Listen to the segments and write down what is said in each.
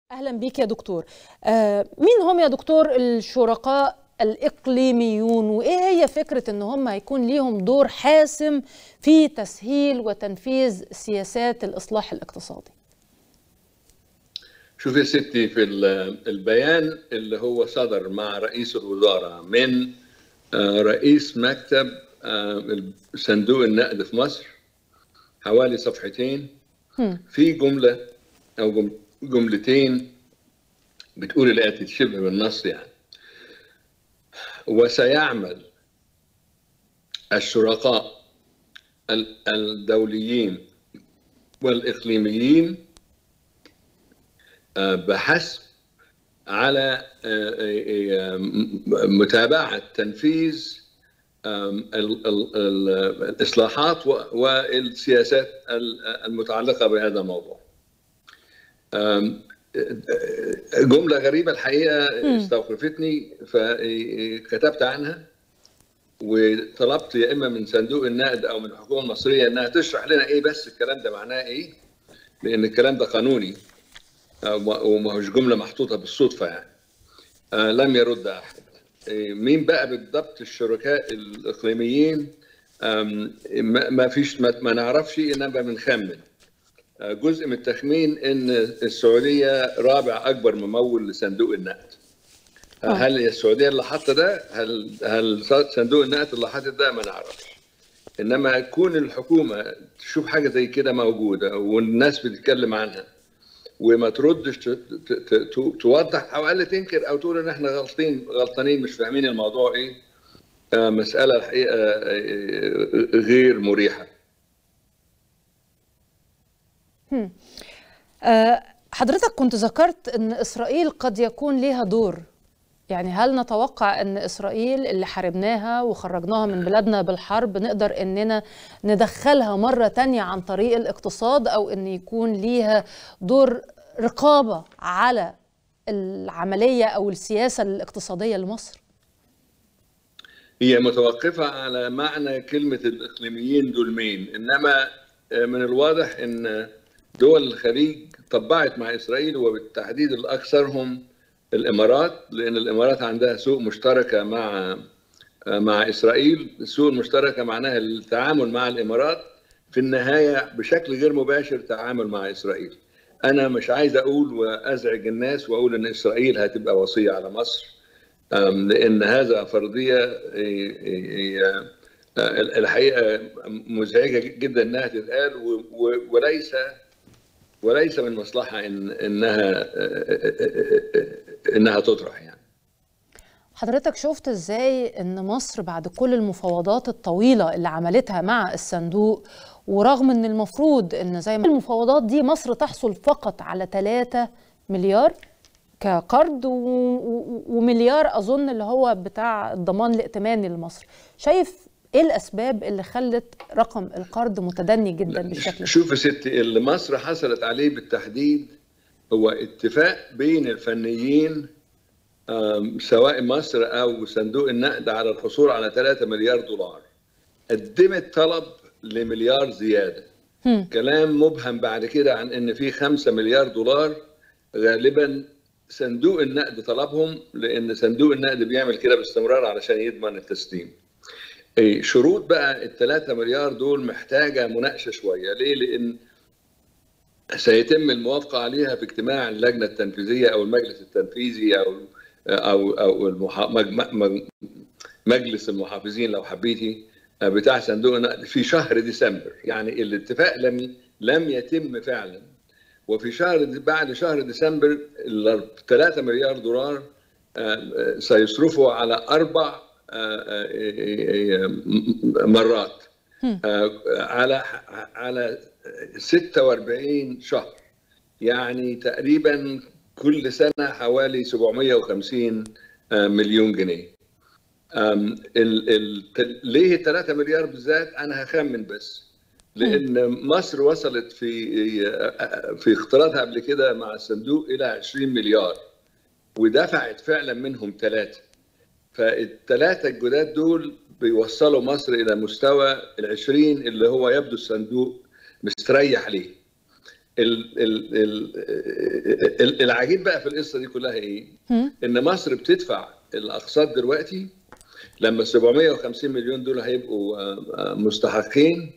اهلا بيك يا دكتور آه مين هم يا دكتور الشركاء الاقليميون وايه هي فكره ان هم هيكون ليهم دور حاسم في تسهيل وتنفيذ سياسات الاصلاح الاقتصادي شوف يا ستي في البيان اللي هو صدر مع رئيس الوزراء من رئيس مكتب صندوق النقد في مصر حوالي صفحتين في جملة أو جملتين بتقول الآتي شبه بالنص يعني وسيعمل الشركاء الدوليين والإقليميين بحسب على متابعة تنفيذ الإصلاحات والسياسات المتعلقة بهذا الموضوع جملة غريبة الحقيقة استوقفتني فكتبت عنها وطلبت يا إما من صندوق النقد أو من الحكومة المصرية إنها تشرح لنا إيه بس الكلام ده معناه إيه لأن الكلام ده قانوني وما هوش جملة محطوطة بالصدفة يعني لم يرد أحد مين بقى بالضبط الشركاء الإقليميين ما فيش ما نعرفش إنما بنخمن جزء من التخمين ان السعوديه رابع اكبر ممول لصندوق النقد هل هي السعوديه اللي حاطه ده هل هل صندوق النقد اللي حاطط ده ما نعرفش انما يكون الحكومه تشوف حاجه زي كده موجوده والناس بتتكلم عنها وما تردش توضح او اقل تنكر او تقول ان احنا غلطين غلطانين مش فاهمين الموضوع ايه مساله الحقيقه غير مريحه حضرتك كنت ذكرت ان اسرائيل قد يكون لها دور يعني هل نتوقع ان اسرائيل اللي حاربناها وخرجناها من بلادنا بالحرب نقدر اننا ندخلها مره تانية عن طريق الاقتصاد او ان يكون ليها دور رقابه على العمليه او السياسه الاقتصاديه لمصر هي متوقفه على معنى كلمه الاقليميين دول مين انما من الواضح ان دول الخليج طبعت مع اسرائيل وبالتحديد الاكثرهم الامارات لان الامارات عندها سوق مشتركه مع مع اسرائيل السوق المشتركه معناها التعامل مع الامارات في النهايه بشكل غير مباشر تعامل مع اسرائيل انا مش عايز اقول وازعج الناس واقول ان اسرائيل هتبقى وصيه على مصر لان هذا فرضيه الحقيقه مزعجه جدا انها تتقال وليس وليس من مصلحه إن انها انها تطرح يعني حضرتك شفت ازاي ان مصر بعد كل المفاوضات الطويله اللي عملتها مع الصندوق ورغم ان المفروض ان زي ما المفاوضات دي مصر تحصل فقط على 3 مليار كقرض ومليار اظن اللي هو بتاع الضمان الائتماني لمصر شايف ايه الاسباب اللي خلت رقم القرض متدني جدا بالشكل شوف يا ستي اللي مصر حصلت عليه بالتحديد هو اتفاق بين الفنيين سواء مصر او صندوق النقد على الحصول على 3 مليار دولار قدمت طلب لمليار زياده م. كلام مبهم بعد كده عن ان في 5 مليار دولار غالبا صندوق النقد طلبهم لان صندوق النقد بيعمل كده باستمرار علشان يضمن التسليم شروط بقى الثلاثة مليار دول محتاجة مناقشة شوية ليه؟ لأن سيتم الموافقة عليها في اجتماع اللجنة التنفيذية أو المجلس التنفيذي أو أو أو المحا... مجلس المحافظين لو حبيتي بتاع صندوق النقد في شهر ديسمبر يعني الاتفاق لم لم يتم فعلا وفي شهر بعد شهر ديسمبر ال 3 مليار دولار سيصرفوا على أربع مرات على على 46 شهر يعني تقريبا كل سنه حوالي 750 مليون جنيه ال ال ليه 3 مليار بالذات انا هخمن بس لان مصر وصلت في في اختلاطها قبل كده مع الصندوق الى 20 مليار ودفعت فعلا منهم ثلاثه فالثلاثه الجداد دول بيوصلوا مصر الى مستوى ال 20 اللي هو يبدو الصندوق مستريح ليه. العجيب بقى في القصه دي كلها ايه؟ ان مصر بتدفع الاقساط دلوقتي لما 750 مليون دول هيبقوا مستحقين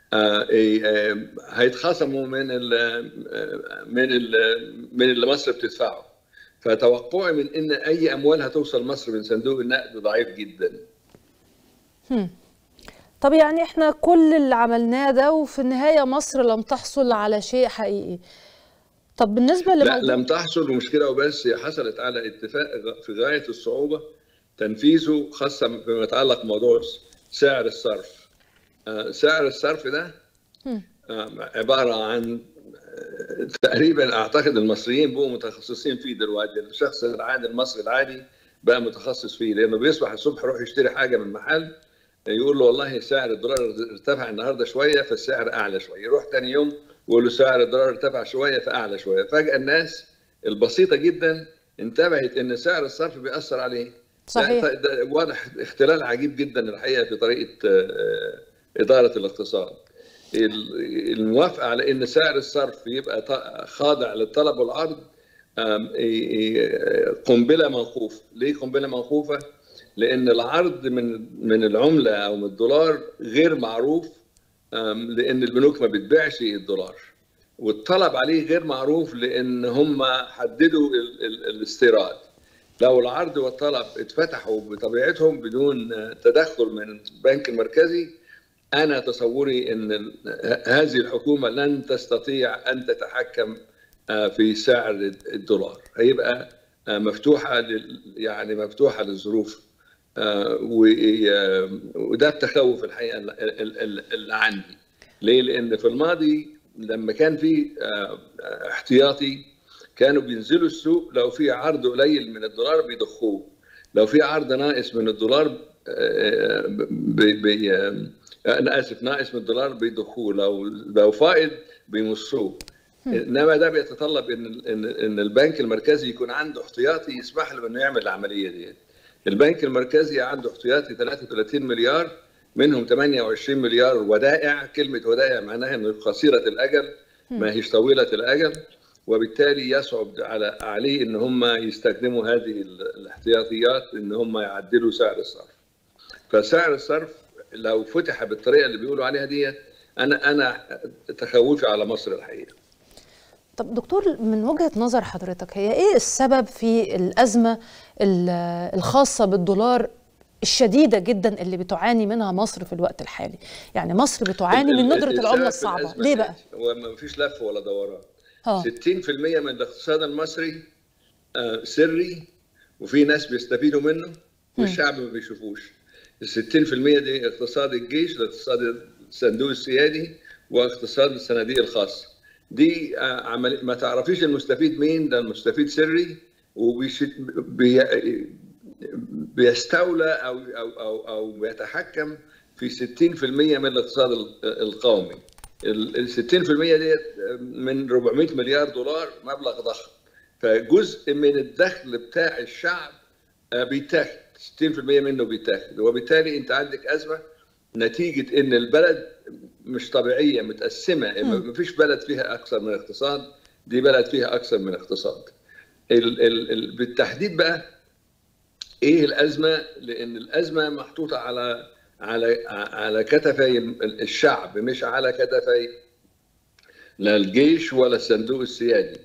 هيتخصموا من ال من ال من اللي مصر بتدفعه فتوقعي من ان اي اموال هتوصل مصر من صندوق النقد ضعيف جدا هم. طب يعني احنا كل اللي عملناه ده وفي النهايه مصر لم تحصل على شيء حقيقي طب بالنسبه لا لم تحصل ومشكله وبس هي حصلت على اتفاق في غايه الصعوبه تنفيذه خاصه فيما يتعلق بموضوع سعر الصرف سعر الصرف ده عباره عن تقريبا اعتقد المصريين بقوا متخصصين فيه دلوقتي الشخص العادي المصري العادي بقى متخصص فيه لانه بيصبح الصبح يروح يشتري حاجه من محل يقول له والله سعر الدولار ارتفع النهارده شويه فالسعر اعلى شويه يروح ثاني يوم يقول له سعر الدولار ارتفع شويه فاعلى شويه فجاه الناس البسيطه جدا انتبهت ان سعر الصرف بيأثر عليه صحيح ده واضح اختلال عجيب جدا الحقيقه في طريقه اداره الاقتصاد الموافقه على ان سعر الصرف يبقى خاضع للطلب والعرض قنبله موقوفه ليه قنبله موقوفه لان العرض من من العمله او من الدولار غير معروف لان البنوك ما بتبيعش الدولار والطلب عليه غير معروف لان هم حددوا الاستيراد لو العرض والطلب اتفتحوا بطبيعتهم بدون تدخل من البنك المركزي انا تصوري ان هذه الحكومه لن تستطيع ان تتحكم في سعر الدولار هيبقى مفتوحه يعني مفتوحه للظروف وده التخوف الحقيقه اللي عندي ليه لان في الماضي لما كان في احتياطي كانوا بينزلوا السوق لو في عرض قليل من الدولار بيضخوه لو في عرض ناقص من الدولار بي بي انا اسف ناقص من الدولار بيضخوه لو لو فائض بيمصوه انما ده بيتطلب ان ان ان البنك المركزي يكون عنده احتياطي يسمح له انه يعمل العمليه دي البنك المركزي عنده احتياطي 33 مليار منهم 28 مليار ودائع كلمه ودائع معناها انه قصيره الاجل ما هيش طويله الاجل وبالتالي يصعب على عليه ان هم يستخدموا هذه الاحتياطيات ان هم يعدلوا سعر الصرف فسعر الصرف لو فتح بالطريقه اللي بيقولوا عليها دي انا انا تخوفي على مصر الحقيقه طب دكتور من وجهه نظر حضرتك هي ايه السبب في الازمه الخاصه بالدولار الشديدة جدا اللي بتعاني منها مصر في الوقت الحالي يعني مصر بتعاني من ندرة العملة الصعبة ليه بقى؟ هو ما فيش لف ولا دوران 60% من الاقتصاد المصري سري وفي ناس بيستفيدوا منه والشعب ما بيشوفوش ال 60% دي اقتصاد الجيش الاقتصاد الصندوق السيادي واقتصاد الصناديق الخاصه دي عمل ما تعرفيش المستفيد مين ده المستفيد سري وبيش بي... بيستولى او او او او بيتحكم في 60% من الاقتصاد القومي ال 60% ديت من 400 مليار دولار مبلغ ضخم فجزء من الدخل بتاع الشعب بيتاخد 60% منه بيتاخد وبالتالي انت عندك ازمه نتيجه ان البلد مش طبيعيه متقسمه ما فيش بلد فيها اكثر من اقتصاد دي بلد فيها اكثر من اقتصاد ال ال ال بالتحديد بقى ايه الازمه لان الازمه محطوطه على على على كتفي الشعب مش على كتفي لا الجيش ولا الصندوق السيادي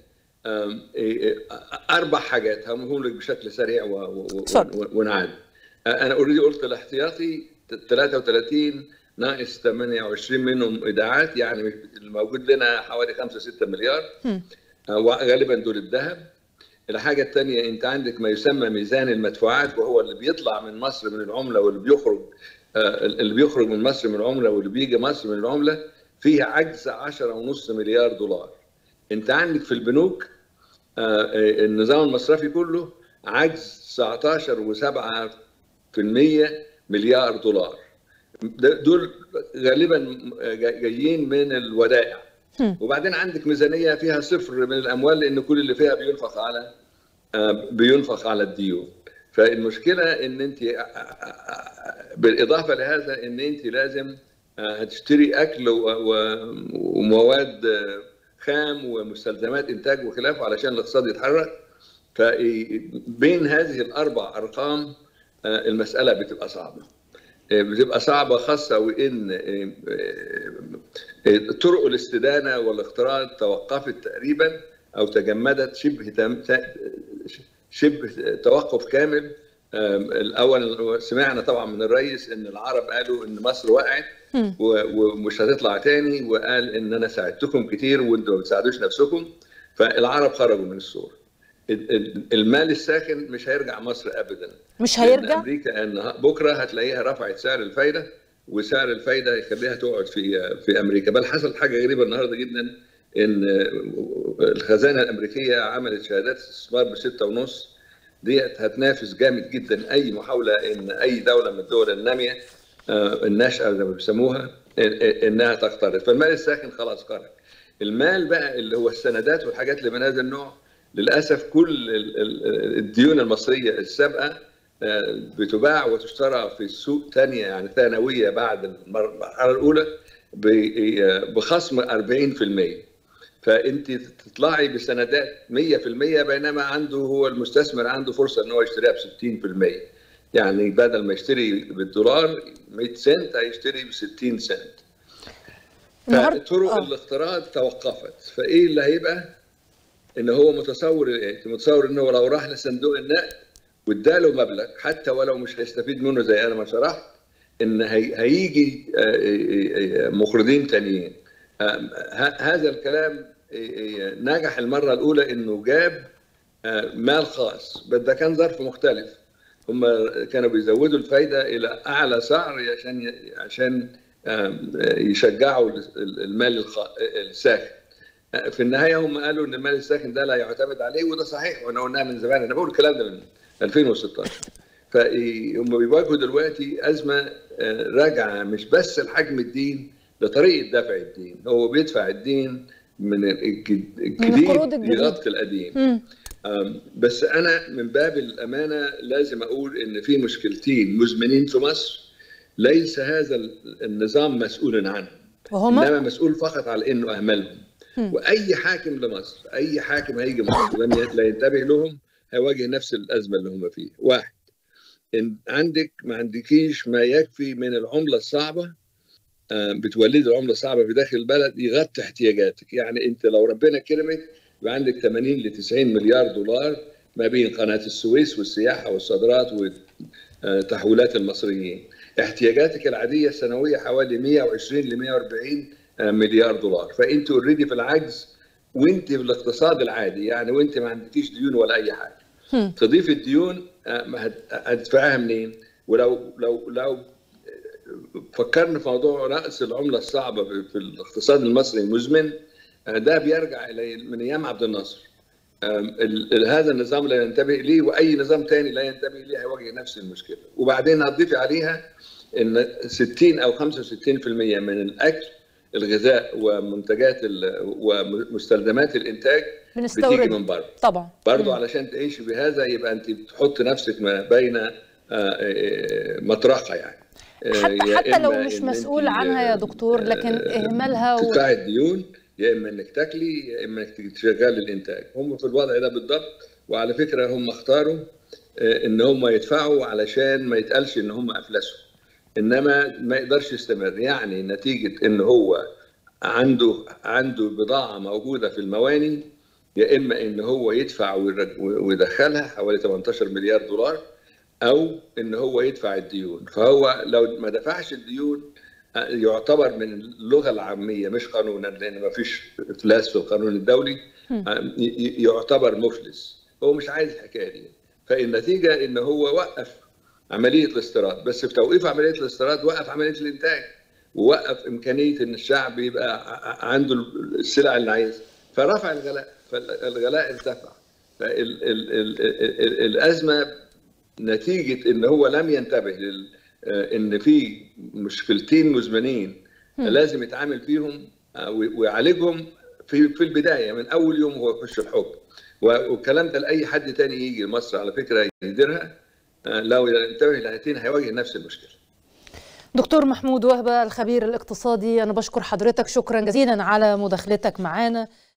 اربع حاجات هقولهم لك بشكل سريع ونعاد انا اوريدي قلت الاحتياطي 33 ناقص 28 منهم ايداعات يعني الموجود لنا حوالي 5 6 مليار وغالبا دول الذهب الحاجة الثانية أنت عندك ما يسمى ميزان المدفوعات وهو اللي بيطلع من مصر من العملة واللي بيخرج اللي بيخرج من مصر من العملة واللي بيجي مصر من العملة فيه عجز 10.5 مليار دولار أنت عندك في البنوك النظام المصرفي كله عجز 19.7% مليار دولار دول غالبا جايين من الودائع وبعدين عندك ميزانيه فيها صفر من الاموال لان كل اللي فيها بينفق على بينفق على الديون فالمشكله ان انت بالاضافه لهذا ان انت لازم هتشتري اكل ومواد خام ومستلزمات انتاج وخلافه علشان الاقتصاد يتحرك فبين هذه الاربع ارقام المساله بتبقى صعبه بتبقى صعبه خاصه وان طرق الاستدانه والاقتراض توقفت تقريبا او تجمدت شبه شبه توقف كامل الاول سمعنا طبعا من الرئيس ان العرب قالوا ان مصر وقعت ومش هتطلع تاني وقال ان انا ساعدتكم كتير وانتم ما بتساعدوش نفسكم فالعرب خرجوا من الصوره المال الساخن مش هيرجع مصر ابدا مش هيرجع امريكا ان بكره هتلاقيها رفعت سعر الفايده وسعر الفايده يخليها تقعد في في امريكا بل حصل حاجه غريبه النهارده جدا ان الخزانه الامريكيه عملت شهادات استثمار بستة ونص ديت هتنافس جامد جدا اي محاوله ان اي دوله من الدول الناميه الناشئه زي ما بيسموها انها تقترض فالمال الساخن خلاص خرج المال بقى اللي هو السندات والحاجات اللي من هذا النوع للاسف كل الديون المصريه السابقه بتباع وتشترى في السوق ثانيه يعني ثانويه بعد المرحله الاولى بخصم 40% فانت تطلعي بسندات 100% بينما عنده هو المستثمر عنده فرصه ان هو يشتريها ب 60% يعني بدل ما يشتري بالدولار 100 سنت هيشتري ب 60 سنت فطرق الاقتراض توقفت فايه اللي هيبقى ان هو متصور ايه متصور ان هو لو راح لصندوق النقد واداله مبلغ حتى ولو مش هيستفيد منه زي انا ما شرحت ان هيجي مقرضين تانيين هذا الكلام نجح المرة الأولى إنه جاب مال خاص بس ده كان ظرف مختلف هم كانوا بيزودوا الفايدة إلى أعلى سعر عشان عشان يشجعوا المال الساخن في النهاية هم قالوا إن المال الساخن ده لا يعتمد عليه وده صحيح وأنا قلناها من زمان أنا بقول الكلام ده من 2016 فهم بيواجهوا دلوقتي أزمة راجعة مش بس لحجم الدين لطريقه دفع الدين هو بيدفع الدين من الجديد يغطي القديم بس انا من باب الامانه لازم اقول ان في مشكلتين مزمنين في مصر ليس هذا النظام مسؤول عنهم وهما انما مسؤول فقط على انه اهملهم واي حاكم لمصر اي حاكم هيجي مصر لم لا ينتبه لهم هيواجه نفس الازمه اللي هم فيها واحد ان عندك ما عندكيش ما يكفي من العمله الصعبه بتولد العمله صعبه في داخل البلد يغطي احتياجاتك يعني انت لو ربنا كرمك يبقى عندك 80 ل 90 مليار دولار ما بين قناه السويس والسياحه والصادرات وتحويلات المصريين احتياجاتك العاديه السنويه حوالي 120 ل 140 مليار دولار فانت اوريدي في العجز وانت في الاقتصاد العادي يعني وانت ما عندكيش ديون ولا اي حاجه تضيف الديون هتدفعها منين ولو لو لو فكرنا في موضوع رأس العملة الصعبة في الاقتصاد المصري المزمن ده بيرجع إلى من أيام عبد الناصر هذا النظام لا ينتبه ليه وأي نظام تاني لا ينتبه ليه هيواجه نفس المشكلة وبعدين هتضيفي عليها إن 60 أو 65% من الأكل الغذاء ومنتجات ومستلزمات الإنتاج بتيجي من بره طبعا برضه علشان تعيشي بهذا يبقى أنت بتحط نفسك ما بين مطرقة يعني حتى حتى لو مش مسؤول عنها يا دكتور لكن اهمالها و... تدفعي الديون يا اما انك تاكلي يا اما انك تشغلي الانتاج هم في الوضع ده بالضبط وعلى فكره هم اختاروا ان هم يدفعوا علشان ما يتقالش ان هم افلسوا انما ما يقدرش يستمر يعني نتيجه ان هو عنده عنده بضاعه موجوده في المواني يا اما ان هو يدفع ويدخلها حوالي 18 مليار دولار او ان هو يدفع الديون فهو لو ما دفعش الديون يعتبر من اللغه العاميه مش قانونا لان ما فيش افلاس في القانون الدولي يعتبر مفلس هو مش عايز الحكايه دي فالنتيجه ان هو وقف عمليه الاستيراد بس في توقيف عمليه الاستيراد وقف عمليه الانتاج ووقف امكانيه ان الشعب يبقى عنده السلع اللي عايزها فرفع الغلاء فالغلاء ارتفع فالازمه نتيجه ان هو لم ينتبه لل ان في مشكلتين مزمنين لازم يتعامل فيهم ويعالجهم في في البدايه من اول يوم هو يخش الحكم والكلام ده لاي حد تاني يجي مصر على فكره يديرها لو ينتبه لهاتين هيواجه نفس المشكله. دكتور محمود وهبه الخبير الاقتصادي انا بشكر حضرتك شكرا جزيلا على مداخلتك معانا